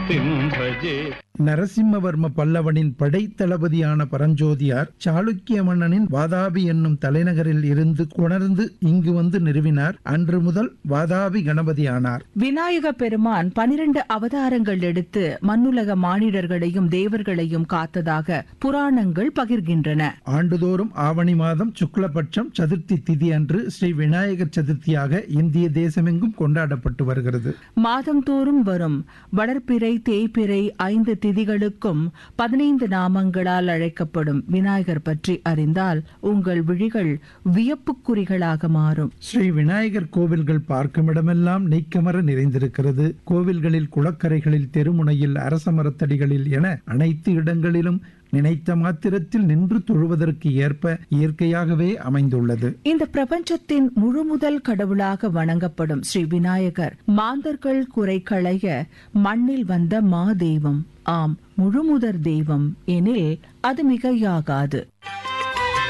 मूर्तिं भजे நரசிம்மவர்ம பல்லவனின் படைத்தளபதியான பரஞ்சோதியார் சாளுக்கிய மன்னனின் வாதாபி என்னும் தலைநகரில் இருந்து கொணர்ந்து இங்கு வந்து நிறுவினார் அன்று முதல் வாதாபி கணபதியானார் விநாயக பெருமான் பனிரெண்டு அவதாரங்கள் எடுத்து மண்ணுலக மானிடர்களையும் தேவர்களையும் காத்ததாக புராணங்கள் பகிர்கின்றன ஆண்டுதோறும் ஆவணி மாதம் சுக்லபட்சம் சதுர்த்தி திதி அன்று ஸ்ரீ விநாயகர் சதுர்த்தியாக இந்திய தேசமெங்கும் கொண்டாடப்பட்டு வருகிறது மாதந்தோறும் வரும் வளர்ப்பிறை தேய்பிறை ஐந்து திதிகளுக்கும் பதினைந்து நாமங்களால் அழைக்கப்படும் விநாயகர் பற்றி அறிந்தால் உங்கள் விழிகள் வியப்புக்குறிகளாக மாறும் ஸ்ரீ விநாயகர் கோவில்கள் பார்க்கும் இடமெல்லாம் நீக்கமர நிறைந்திருக்கிறது கோவில்களில் குளக்கரைகளில் தெருமுனையில் அரச மரத்தடிகளில் என அனைத்து இடங்களிலும் நினைத்த மாத்திரத்தில் நின்று தொழுவதற்கு ஏற்ப இயற்கையாகவே அமைந்துள்ளது இந்த பிரபஞ்சத்தின் முழுமுதல் கடவுளாக வணங்கப்படும் ஸ்ரீ விநாயகர் மாந்தர்கள் குறை களைய மண்ணில் வந்த மா தெய்வம் ஆம் முழுமுதற் தெய்வம் எனில் அது மிகையாகாது